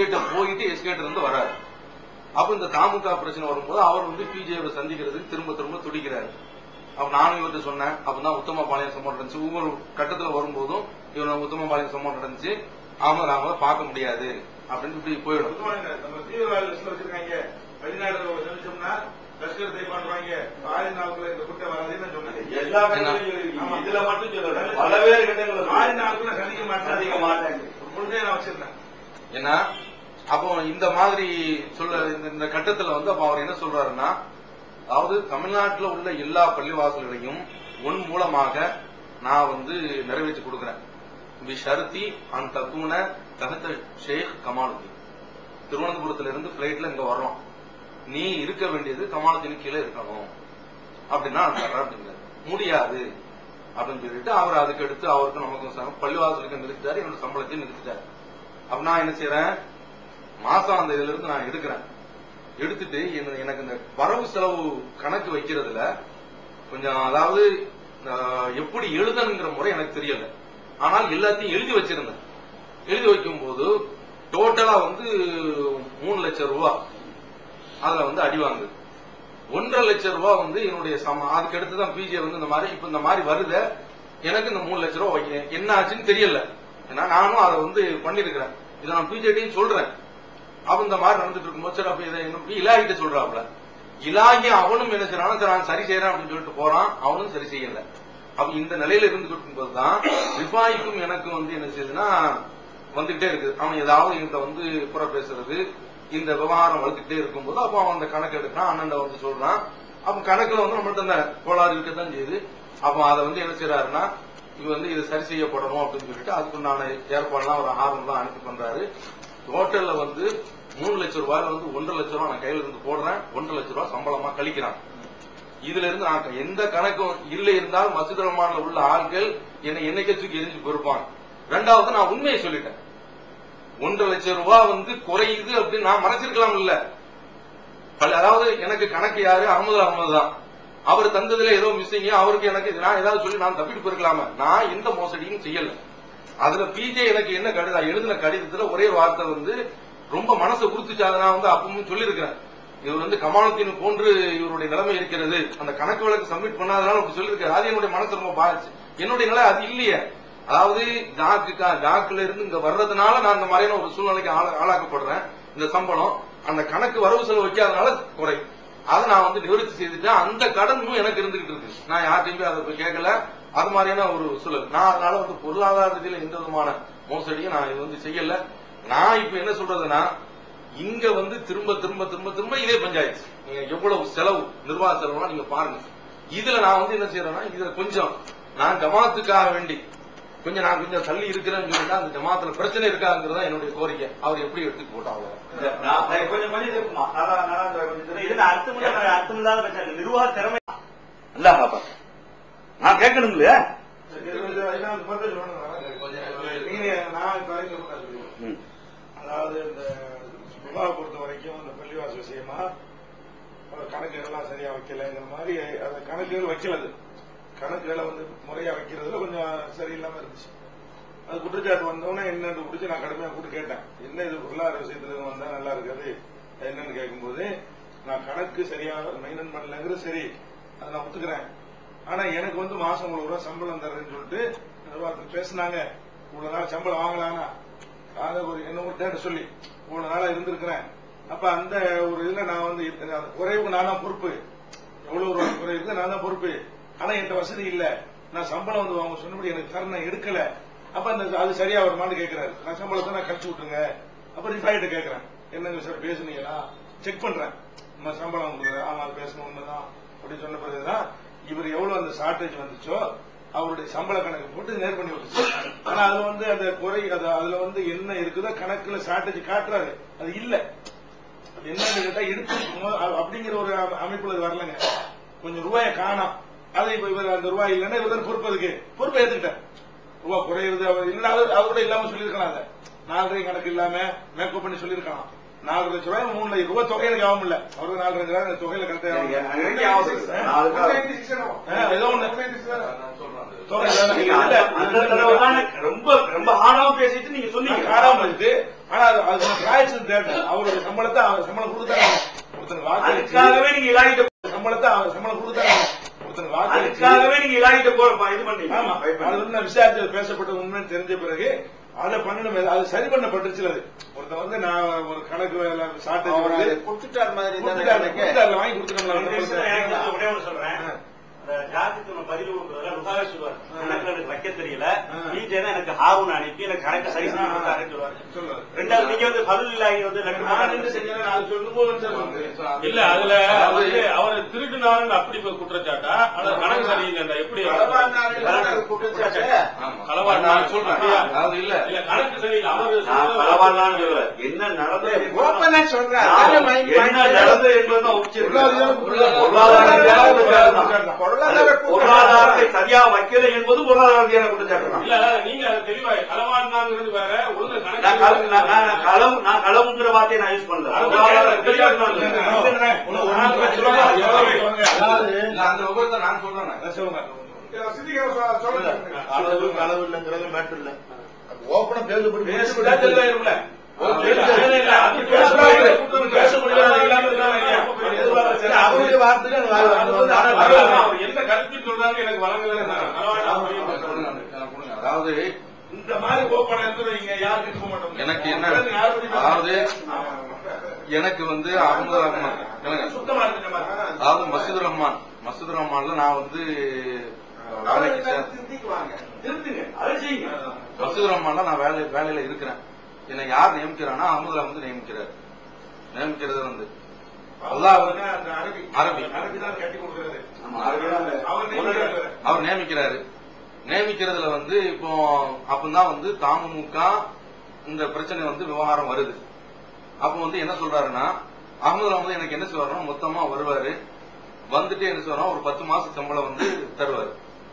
போயிட்டு எஸ்கேட்டர் இருந்து வராரு அப்ப இந்த தாமுக பிரச்சனை வரும்போது அவர் வந்து பிஜேவை சந்திக்கிறதுக்கு திரும்ப திரும்ப துடிக்கிறாரு அப்ப நானும் இவர்கிட்ட சொன்னேன் அப்பதான் உத்தம பாளையம் சம்பவம் நடந்துச்சு ஒவ்வொரு கட்டத்துல வரும்போதும் இவன் உத்தம பாளையம் சம்பவம் நடந்துச்சு அவங்க நாம பார்க்க முடியாது அப்படின்னு இப்படி போயிடும் பொதுவாக நம்ம தீவிரவாத லிஸ்ட்ல வச்சிருக்காங்க வெளிநாடுல சந்திச்சோம்னா லஷ்கர் தைப்பான்றாங்க ஆறு நாட்கள் இந்த குற்றம் வராதுன்னு நான் சொன்னேன் எல்லா கட்டத்திலும் இருக்கு. இதுல மட்டும் சொல்லல பலவேறு கட்டங்கள் ஆறு நாட்கள் சந்திக்க மாட்டேன் சந்திக்க மாட்டாங்க. முழுதே நான் வச்சிருந்தேன் ஏன்னா அப்போ இந்த மாதிரி சொல்ல இந்த- இந்த கட்டத்துல வந்து அப்ப அவர் என்ன சொல்றாருன்னா அதாவது தமிழ்நாட்டுல உள்ள எல்லா பள்ளிவாசல்களையும் உன் மூலமாக நான் வந்து நிறைவேற்றி கொடுக்கிறேன் பி ஷருத்தி அன் தக்கூன தகத்த ஷேக் கமாலுதீன் திருவனந்தபுரத்துல இருந்து பிளைட்ல இங்க வர்றோம் நீ இருக்க வேண்டியது கமாலுதீன் கீழே இருக்கணும் அப்படின்னா நான் தர்றேன் அப்படிங்கிறாரு முடியாது அப்படின்னு சொல்லிட்டு அவர் அதுக்கு எடுத்து அவருக்கு நமக்கு ச- பள்ளிவாசலுக்கு நிறுத்திட்டாரு என்னோட சம்பளத்தையும் நிறுத்திட்டாரு அப்ப நான் என்ன செய்யறேன் மாசம் அந்த இதுல இருந்து நான் எடுக்கிறேன் எடுத்துட்டு என்ன- எனக்கு இந்த வரவு செலவு கணக்கு வைக்கிறதுல கொஞ்சம் அதாவது ஆஹ், எப்படி எழுதணுங்கிற முறை எனக்கு தெரியல ஆனால் எல்லாத்தையும் எழுதி வச்சிருந்தேன் எழுதி வைக்கும் போது டோட்டலா வந்து மூணு லட்சம் ரூபாய் அதுல வந்து அடி வாங்குது ஒன்றரை லட்சம் ரூபாய் வந்து என்னுடைய சம அதுக்கு அடுத்து தான் பிஜே வந்து இந்த மாதிரி இப்ப இந்த மாதிரி வருத எனக்கு இந்த மூணு லட்சம் ரூபாய் வைக்க என்ன ஆச்சுன்னு தெரியல ஏன்னா நானும் அதை வந்து பண்ணிருக்கிறேன் இதை நான் பிஜேடியும் சொல்றேன் அப்ப இந்த மாதிரி நடந்துட்டு இருக்கும்போது சரி அப்ப இதை என்ன இலாகிட்ட சொல்றாப்ல இலாகி அவனும் என்ன செய்யறான் சரி நான் சரி செய்யறேன் அப்படின்னு சொல்லிட்டு போறான் அவனும் சரி செய்யல அப்ப இந்த நிலையில இருந்துகிட்டு இருக்கும்போது தான் ரிஃபாய்க்கும் எனக்கு வந்து என்ன செய்யுதுன்னா வந்துகிட்டே இருக்குது அவன் ஏதாவது என்கிட்ட வந்து புற பேசுறது இந்த விவகாரம் வளர்த்துட்டே இருக்கும்போது அப்போ அவன் அந்த கணக்கு எடுக்கிறான் அண்ணன் வந்து சொல்றான் அப்ப கணக்குல வந்து நம்மள்ட்ட அந்த கோளாறு இருக்கத்தான் செய்யுது அப்ப அதை வந்து என்ன செய்யறாருன்னா இது வந்து இது சரி செய்யப்படணும் அப்படின்னு சொல்லிட்டு அதுக்குண்டான ஏற்பாடுலாம் ஒரு ஆர்வம் அனுப்பி பண்றாரு டோட்டல்ல வந்து மூணு லட்சம் ரூபாயில வந்து ஒன்றரை லட்சம் ரூபாய் நான் கையில இருந்து போடுறேன் ஒன்றரை லட்சம் ரூபாய் சம்பளமா கழிக்கிறான் இதுல இருந்து நான் எந்த கணக்கும் இல்ல இருந்தால் மசூத் ரஹ்மான்ல உள்ள ஆட்கள் என்னை என்னைக்கே தூக்கி எரிஞ்சு பொறுப்பாங்க ரெண்டாவது நான் உண்மையை சொல்லிட்டேன் ஒன்றரை லட்சம் ரூபாய் வந்து குறையுது அப்படின்னு நான் மறைச்சிருக்கலாம் இல்ல பல- அதாவது எனக்கு கணக்கு யாரு அகமது அகமது தான் அவர் தந்ததுல ஏதோ மிஸ்ஸிங் அவருக்கு எனக்கு நான் ஏதாவது சொல்லி நான் தப்பிட்டு போயிருக்கலாமே நான் எந்த மோசடியும் செய்யல அதுல பிஜே எனக்கு என்ன கடிதம் எழுதின கடிதத்துல ஒரே வார்த்தை வந்து ரொம்ப மனசை உறுத்துச்சு அதை நான் வந்து அப்பவும் சொல்லியிருக்கிறேன் இவர் வந்து கமாலத்தின் போன்று இவருடைய நிலைமை இருக்கிறது அந்த கணக்கு வழக்கு சப்மிட் பண்ணாதனால அப்படி சொல்லியிருக்காரு அது என்னுடைய மனசு ரொம்ப பாதிச்சு என்னுடைய நிலை அது இல்லையே அதாவது ஜாக்கு ஜாக்குல இருந்து இங்க வர்றதுனால நான் இந்த மாதிரியான ஒரு சூழ்நிலைக்கு ஆளா- ஆளாக்கப்படுறேன் இந்த சம்பளம் அந்த கணக்கு வரவு செலவு வைக்காதனால குறை அதை நான் வந்து நிவர்த்தி செய்துட்டேன் அந்த கடனும் எனக்கு இருந்துகிட்டு இருக்கு நான் யார்ட்டையுமே அதை போய் கேட்கல அது மாதிரியான ஒரு சூழல் நான் அதனால வந்து பொருளாதார ரீதியில எந்த விதமான மோசடியும் நான் இது வந்து செய்யல நான் இப்ப என்ன சொல்றதுன்னா இங்க வந்து திரும்ப திரும்ப திரும்ப திரும்ப இதே பஞ்சாயத்து நீங்க எவ்வளவு செலவு நிர்வாக செலவுலாம் நீங்க பாருங்க இதுல நான் வந்து என்ன செய்யறேன்னா இதுல கொஞ்சம் நான் ஜமாத்துக்காக வேண்டி கொஞ்சம் நான் கொஞ்சம் தள்ளி இருக்கிறேன்னு சொல்லிட்டு அந்த ஜமாத்துல பிரச்சனை இருக்காங்கிறது என்னுடைய கோரிக்கை அவர் எப்படி எடுத்துட்டு போட்டாங்க நான் கொஞ்சம் கொஞ்சம் இருக்குமா நல்லா நல்லா இந்த கொஞ்சம் தெரியும். இதுல அர்த்தம் இல்லாத அர்த்தம் இல்லாத பிரச்சனை நிர்வாக திறமை அல்ல பாப்பா நான் கேட்கணும் இல்லையா நீங்க நான் இப்ப வரைக்கும் சொல்றேன் சொல்லுங்க. அதாவது இந்த விவாக பொறுத்த வரைக்கும் இந்த பள்ளிவாசல் விஷயமா ஒரு கணக்குகள்லாம் சரியா வைக்கலைங்கிற மாதிரி அந்த கணக்குகள் வைக்கலது கணக்குகளை வந்து முறையா வைக்கிறதுல கொஞ்சம் சரியில்லாம இருந்துச்சு அது குற்றச்சாட்டு வந்தோடனே என்னன்னு பிடிச்சி நான் கடுமையா கூப்பிட்டு கேட்டேன் என்ன இது பொருளாதார விஷயத்துல இது வந்தா நல்லா இருக்காது அது என்னன்னு கேட்கும்போது நான் கணக்கு சரியா மெயின்டைன் பண்ணலங்கிறது சரி அதை நான் ஒத்துக்கிறேன் ஆனா எனக்கு வந்து மாசம் இவ்வளவு ரூபா சம்பளம் தர்றேன்னு சொல்லிட்டு நிர்வாகத்தில் பேசினாங்க இவ்வளவு நாள் சம்பளம் வாங்கலானா அதை ஒரு என்ன ஒரு தேட சொல்லி இவ்வளவு நாளா இருந்திருக்கிறேன் அப்ப அந்த ஒரு இதுல நான் வந்து இருக்க- அந்த குறைவுக்கு நான் தான் பொறுப்பு எவ்வளவு ரூபா குறை இருக்கு நான் தான் பொறுப்பு ஆனா என்கிட்ட வசதி இல்ல நான் சம்பளம் வந்து அவங்க சொன்னபடி எனக்கு தரணும் எடுக்கல அப்ப அந்த அது சரியா வருமானு கேட்கிறாரு நான் சம்பளத்தை நான் கழிச்சு விட்டுருங்க அப்ப ரிஃபைட்ட கேட்கிறேன் என்னங்க சார் பேசுனீங்களா செக் பண்றேன் நம்ம சம்பளம் கொடுக்குறேன் ஆமா அது பேசணும் உண்மைதான் அப்படின்னு சொன்ன பிறகுதான் இவர் எவ்வளவு அந்த ஷார்டேஜ் வந்துச்சோ அவருடைய சம்பள கணக்கு போட்டு நேர் பண்ணி விட்டுச்சு ஆனா அது வந்து அந்த குறை அது அதுல வந்து என்ன இருக்குதோ கணக்குல ஷார்டேஜ் காட்டுறாரு அது இல்ல அது என்னன்னு கேட்டா எடுத்து மொ- அ- அப்படிங்கிற ஒரு அம- அமைப்புல அது வரலங்க கொஞ்சம் ரூபாயை காணோம் அதை இப்ப இவர் அந்த ரூபாய் இல்லைன்னா இவர் தான் பொறுப்பு அதுக்கு பொறுப்பை ஏத்துக்கிட்டேன் ரூபா குறையுது அவர் இல்லைன்னா அவர் அவர் கூட இல்லாம சொல்லியிருக்கலாம் அதை நாலரை கணக்கு இல்லாம மேக்கப் பண்ணி சொல்லியிருக்கலாம் நாலு லட்சம் ரூபாய் மூணு லட்சம் ரூபாய் தொகை எனக்கு ஆகும் இல்ல அவருக்கு நாலு லட்சம் ரூபாய் தொகையில எனக்கு எனக்கு ஞாபகம் இருக்கு. நான் அதுக்காக- கரெக்டா ஏதோ ஒண்ணு நான் சொல்றேன் அது. நீங்க அந்த அந்த தடவை தான் ரொம்ப ரொம்ப ஆழமா பேசிட்டு நீங்க சொன்னீங்க காராம இருக்கு ஆனா அது அது பிராய்ச்சல் தேட்டை அவருடைய சம்பளத்தை அவர் சம்பளம் கொடுத்தாங்க ஒருத்தனுக்கு வாக்களிச்சு அதுக்காகவே நீங்க இலாகிட்ட சம்பளத்தை அவர் சம்பளம் கொடுத்தாங்க ஒருத்தனுக்கு வாக்களிச்சு அதுக்காகவே நீங்க இலாகிட்ட போற இது பண்ணீங்க ஆமா அது வந்து நான் விசாரிச்சு பேசப்பட்ட உண்மைன்னு தெரிஞ்ச பிறகு அதை பண்ணணும் அது சரி பண்ணப்பட்டுச்சு அது ஒருத்தன் வந்து நான் ஒரு கணக்கு ஷார்டேஜ் அவர் வந்து அதை கொடுத்துட்டார் மாதிரி தானே கொடுத்துட்டாரு, கணக்கு. கொடுத்துட்டாரு, வாங்கி இந்த விஷயத்துல எனக்கு கொடுத்துட்டோம்ல ஒரே ஒண்ணு சொல்றேன் ஆ. அந்த ஜாதிக்கு நம்ம பதில் கொடுக்கறதுல ருபாவே சொல்லுவார் ஆ. கணக்கு எனக்கு வைக்க தெரியல ஆ. நீட்டே தான் எனக்கு ஹாரூன் அனுப்பி எனக்கு கணக்கு சரி செஞ்சு கொடுத்தாருன்னு சொல்லுவாரு சொல்லுவாரு. ரெண்டாவது நீங்க வந்து பதில் இல்லாகி வந்து ரெண்டு நான் என்ன செஞ்சேன் நான் சொல்லும் போது சொல்லுவாங்க இல்ல அதுல வந்து அவர் திருட்டுனாருன்னு அப்படி போய் குற்றச்சாட்டா ஆனா கணக்கு சரியில்லை எப்படி ஆமா. களவாடினா நான் சொல்றேன் அப்படியா? அதாவது இல்ல இல்ல கணக்கு சரியில்லை அவரு நான் பரவாயில்லான்னு சொல்லுவேன் என்ன நடந்தது ஓப்பனா சொல்றேன் நான் அதானே மைண்ட் என்ன மைண்ட் நடந்தது என்பதுதான் உச்சரிக்கிறேன். பொருளாதார பொருளாதார குற்றச்சாட்டு தான். பொருளாதார பொருளாதாரத்தை சரியா வைக்கல என்பது பொருளாதார ரீதியான குற்றச்சாட்டு தான் இல்ல நீங்க அதை தெளிவா களவாடினாங்கிறது வேற ஒழுங்கு நான் களம் நான் கணக்கு நான் களம் நான் களம்ங்கிற வார்த்தையை நான் யூஸ் பண்ணல அது பொருளாதார தெளிவா குற்றச்சாட்டு சொன்னீங்க. நான் சொல்றேன். அதாவது இல்ல அந்த விவரத்தை நான் சொல்றேன் அதை சொல்லுங்க அளவு களவு இல்லைங்கிறது மேட்டர் இல்ல ஓப்பனா பேசப்பட்டு பேசுறதா தெளிவாயிரும்ல சரி, அவருடைய வார்த்தைக்கு அது வாய் வந்து அவர் என்ன கருத்து சொல்றாங்க எனக்கு வழங்கல அதாவது இந்த மாதிரி ஓப்பனா இருந்து வைங்க யாருக்கு போக மாட்டோம் எனக்கு என்ன அதாவது எனக்கு வந்து அகமது ரஹ்மான் இல்லைங்க, சுத்தமா இருக்கு நம்ம. அதாவது மசூத் ரஹ்மான் மசூத் ரஹ்மான்ல நான் வந்து வேலைக்கு சேர் திருத்துங்க அதை செய்யுங்க மசூத் ரஹ்மான்ல நான் வேலை வேலையில இருக்கிறேன் என்னை யார் நியமிக்கிறானா அகமது வந்து நியமிக்கிறார் நியமிக்கிறது வந்து அல்லாஹ் வந்து அந்த அரபி அரபி. அரபி தான் கட்டி கொடுக்கிறது ஆமா, அதுதான் அவர் நியமிக்கிறாரு. அவர் நியமிக்கிறாரு நியமிக்கிறதுல வந்து இப்போ அப்பதான் வந்து தமுக இந்த பிரச்சனை வந்து விவகாரம் வருது அப்ப வந்து என்ன சொல்றாருன்னா அகமது வந்து எனக்கு என்ன சொல்றாருன்னா மொத்தமா வருவாரு வந்துட்டு என்ன சொல்றா ஒரு பத்து மாசம் சம்பளம் வந்து தருவாரு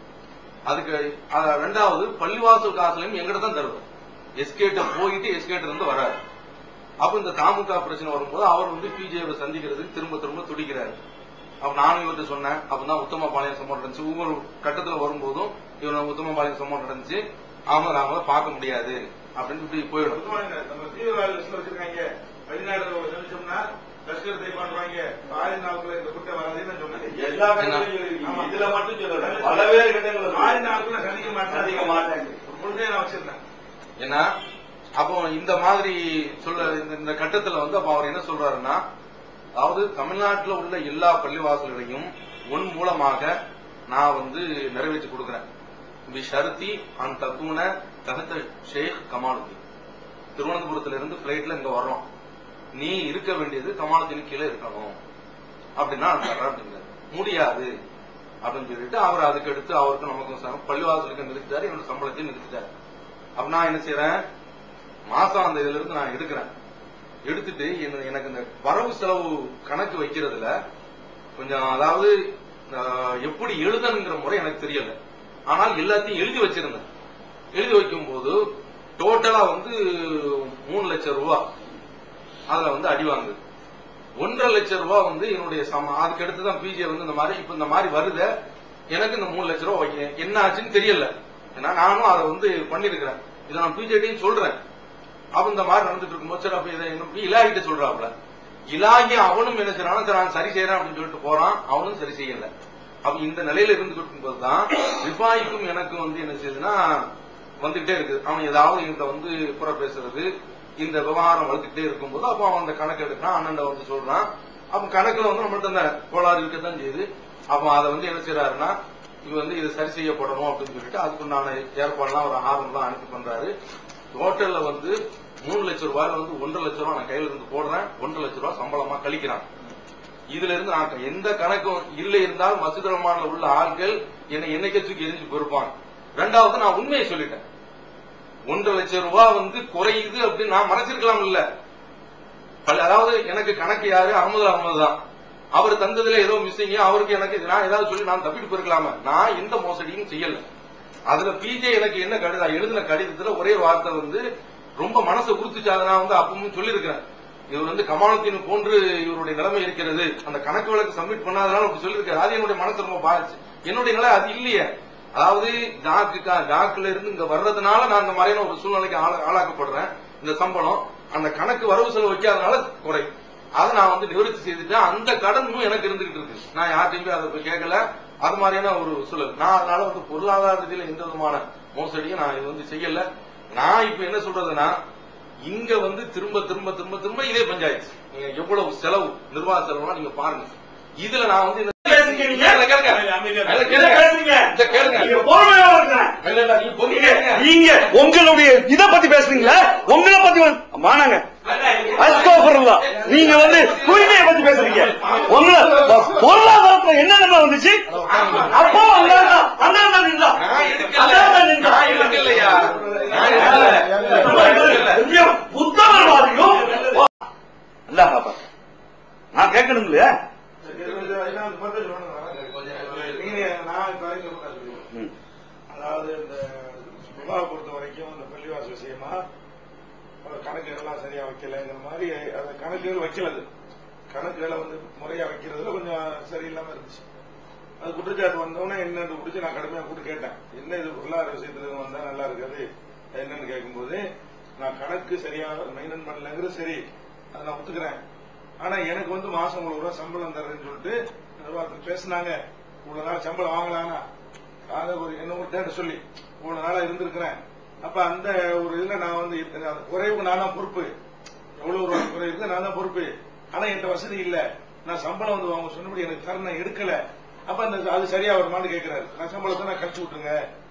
அதுக்கு அஹ், ரெண்டாவது பள்ளிவாசல் காசுலையும் எங்கிட்ட தான் தருவார் எஸ்கேட்ட போயிட்டு எஸ்கேட்ட இருந்து வராரு அப்ப இந்த தாமுக பிரச்சனை வரும்போது அவர் வந்து பிஜேவை சந்திக்கிறதுக்கு திரும்ப திரும்ப துடிக்கிறாரு அப்ப நானும் இவர்கிட்ட சொன்னேன் அப்பதான் உத்தம பாளையம் சம்பவம் நடந்துச்சு ஒவ்வொரு கட்டத்துல வரும்போதும் இவர் உத்தம பாளையம் சம்பவம் நடந்துச்சு அவங்க நாம பார்க்க முடியாது அப்படின்னு இப்படி போயிடும் சுத்தமாங்க. நம்ம தீவிரவாத லிஸ்ட்ல வச்சிருக்காங்க வெளிநாடுல சந்திச்சோம்னா லஷ்கர் தே பண்றாங்க ஆறு நாளுக்குள்ள இந்த குற்றம் வராதுன்னு நான் சொன்னேன் எல்லா கட்டளையும் ஆமா. இதுல மட்டும் சொல்லல பலவேறு கட்டங்கள் ஆறு நாளுக்குள்ள சந்திக்க மாட்டேன் சந்திக்க மாட்டாங்க. ஒரு பொழுதே நான் வச்சிருந்தேன் ஏன்னா அப்போ இந்த மாதிரி சொல்ல இந்த- இந்த கட்டத்துல வந்து அப்ப அவர் என்ன சொல்றாருன்னா அதாவது தமிழ்நாட்டுல உள்ள எல்லா பள்ளிவாசல்களையும் உன் மூலமாக நான் வந்து நிறைவேற்றி கொடுக்கிறேன் பி ஷருத்தி அன் தக்குன தகத்த ஷேக் கமாலுதீன் திருவனந்தபுரத்துல இருந்து பிளைட்ல இங்க வர்றோம் நீ இருக்க வேண்டியது கமாலுதீன் கீழே இருக்கணும் அப்படின்னா நான் தர்றேன் அப்படிங்கிறாரு முடியாது அப்படின்னு சொல்லிட்டு அவர் அதுக்கு அடுத்து அவருக்கு நமக்கு ச- பள்ளிவாசலுக்கு நிறுத்திட்டாரு என்னோட சம்பளத்தையும் நிறுத்திட்டாரு அப்ப நான் என்ன செய்யறேன் மாசம் அந்த இதுல இருந்து நான் எடுக்கிறேன் எடுத்துட்டு என்ன- எனக்கு இந்த வரவு செலவு கணக்கு வைக்கிறதுல கொஞ்சம் அதாவது ஆஹ், எப்படி எழுதணுங்கிற முறை எனக்கு தெரியல ஆனால் எல்லாத்தையும் எழுதி வச்சிருந்தேன் எழுதி வைக்கும் போது டோட்டலா வந்து மூணு லட்சம் ரூபா அதுல வந்து அடி வாங்குது ஒன்றரை லட்சம் ரூபாய் வந்து என்னுடைய சம அதுக்கு அடுத்து தான் பிஜே வந்து இந்த மாதிரி இப்ப இந்த மாதிரி வருத எனக்கு இந்த மூணு லட்சம் ரூபாய் வைக்க- என்ன ஆச்சுன்னு தெரியல ஏன்னா நானும் அதை வந்து பண்ணிருக்கிறேன் இதை நான் பிஜேடியும் சொல்றேன் அப்ப இந்த மாதிரி நடந்துட்டு இருக்கும்போது சரி அப்ப இதை இன்னும் இலாகிட்ட சொல்றாப்ல இலாகி அவனும் என்ன செய்யறான் சரி நான் சரி செய்யறேன் அப்படின்னு சொல்லிட்டு போறான் அவனும் சரி செய்யல அப்ப இந்த நிலையில இருந்துகிட்டு இருக்கும்போது தான் ரிஃபாய்க்கும் எனக்கு வந்து என்ன செய்யுதுன்னா வந்துகிட்டே இருக்குது அவன் ஏதாவது என்கிட்ட வந்து புற பேசுறது இந்த விவகாரம் வளர்த்துக்கிட்டே இருக்கும்போது அப்போ அவன் அந்த கணக்கு எடுக்கிறான் அண்ணன் வந்து சொல்றான் அப்ப கணக்குல வந்து நம்மள்ட்ட அந்த கோளாறு இருக்கத்தான் செய்யுது அப்போ அதை வந்து என்ன செய்யறாருன்னா இது வந்து இது சரி செய்யப்படணும் அப்படின்னு சொல்லிட்டு அதுக்குண்டான ஏற்பாடுலாம் ஒரு ஆர்வம்லாம் அனுப்பி பண்றாரு டோட்டல்ல வந்து மூணு லட்சம் ரூபாயில வந்து ஒன்றரை லட்சம் ரூபாய் நான் கையில இருந்து போடுறேன் ஒன்றரை லட்சம் ரூபாய் சம்பளமா கழிக்கிறான் இதுல இருந்து நான் எந்த கணக்கும் இல்லை இருந்தால் மசூத் ரஹ்மான்ல உள்ள ஆட்கள் என்னை என்னைக்கே தூக்கி எரிஞ்சு பொறுப்பாங்க ரெண்டாவது நான் உண்மையை சொல்லிட்டேன் ஒன்றரை லட்சம் ரூபாய் வந்து குறையுது அப்படின்னு நான் மறைச்சிருக்கலாம் இல்ல பல- அதாவது எனக்கு கணக்கு யாரு அகமது அகமது தான் அவர் தந்ததுல ஏதோ மிஸ்ஸிங் அவருக்கு எனக்கு இது நான் ஏதாவது சொல்லி நான் தப்பிட்டு போயிருக்கலாமா நான் எந்த மோசடியும் செய்யல அதுல பிஜே எனக்கு என்ன கடிதம் எழுதின கடிதத்துல ஒரே வார்த்தை வந்து ரொம்ப மனசை உறுத்துச்சு அதை நான் வந்து அப்பவும் சொல்லியிருக்கிறேன் இவர் வந்து கமாலத்தின் போன்று இவருடைய நிலைமை இருக்கிறது அந்த கணக்கு வழக்கு சப்மிட் பண்ணாதனால அப்படி சொல்லியிருக்காரு அது என்னுடைய மனசு ரொம்ப பாதிச்சு என்னுடைய நிலை அது இல்லையே அதாவது டாக்கு டாக்குல இருந்து இங்க வர்றதுனால நான் இந்த மாதிரியான ஒரு சூழ்நிலைக்கு ஆள- ஆளாக்கப்படுறேன் இந்த சம்பளம் அந்த கணக்கு வரவு செலவு வைக்காதனால குறை அதை நான் வந்து நிவர்த்தி செய்துட்டேன் அந்த கடனும் எனக்கு இருந்துகிட்டு இருக்கு நான் யார்ட்டையும் போய் அதை போய் கேட்கல அது மாதிரியான ஒரு சூழல் நான் அதனால வந்து பொருளாதார ரீதியில எந்த விதமான மோசடியும் நான் இது வந்து செய்யல நான் இப்ப என்ன சொல்றதுன்னா இங்க வந்து திரும்ப திரும்ப திரும்ப திரும்ப இதே பஞ்சாயத்து நீங்க எவ்வளவு செலவு நிர்வாக செலவுலாம் நீங்க பாருங்க இதுல நான் வந்து இந்த- பேசுங்க நீங்க. கேளுங்க, கேளுங்க. அமைதியா இல்ல, இதை கேளுங்க. பேசுங்க. இதை கேளுங்க. நீங்க பொறுமையா இருங்க. இல்ல, இல்ல, நீங்க பொறுமையா இருங்க. நீங்க உங்களுடைய இத பத்தி பேசுறீங்களா உங்களை பத்தி வந்து- மானாங்க அஸ்தோபுரல்லா நீங்க வந்து தூய்மையை பத்தி பேசுறீங்க உங்களை பொருளாதாரத்துல என்னென்ன வந்துச்சு அப்போ அங்க அங்க நின்றா நான் எடுக்கல. அங்க நின்றா நான் எடுக்கலையா? நான் எடுக்கல. கொஞ்சம் புத்தகவாதியும் அல்லாஹ் பாப்பா நான் கேட்கணும் இல்லையா நீங்க நான் இப்ப வரைக்கும் கூட சொல்லுவேன். அதாவது இந்த விவாக பொறுத்த வரைக்கும் இந்த பள்ளிவாசல் விஷயமா அவர் கணக்குகள்லாம் சரியா வைக்கலைங்கிற மாதிரி அந்த கணக்குகள் வைக்கலது கணக்குகளை வந்து முறையா வைக்கிறதுல கொஞ்சம் சரியில்லாம இருந்துச்சு அது குற்றச்சாட்டு வந்தோடனே என்னன்னு பிடிச்சி நான் கடுமையா கூப்பிட்டு கேட்டேன் என்ன இது பொருளாதார விஷயத்துல இருந்து வந்தா நல்லா இருக்காது அது என்னன்னு கேட்கும்போது நான் கணக்கு சரியா மெயின்டைன் பண்ணலங்கிறது சரி அதை நான் ஒத்துக்கிறேன் ஆனா எனக்கு வந்து மாசம் இவ்வளவு ரூபா சம்பளம் தரேன்னு சொல்லிட்டு நிர்வாகத்தில் பேசினாங்க இவ்வளவு நாள் சம்பளம் வாங்கலாம்னா அதை ஒரு என்ன ஒரு டேட் சொல்லி இவ்வளவு நாளா இருந்திருக்கிறேன் அப்ப அந்த ஒரு இதுல நான் வந்து இந்த- அந்த குறைவுக்கு நான் தான் பொறுப்பு எவ்வளவு ரூபா குறை இருக்கு நான் தான் பொறுப்பு ஆனா என்கிட்ட வசதி இல்ல நான் சம்பளம் வந்து அவங்க சொன்னபடி எனக்கு தரணும் எடுக்கல அப்ப அந்த அது சரியா வருமான்னு கேட்கிறாரு நான் சம்பளத்தை நான் கழிச்சு விட்டுருங்க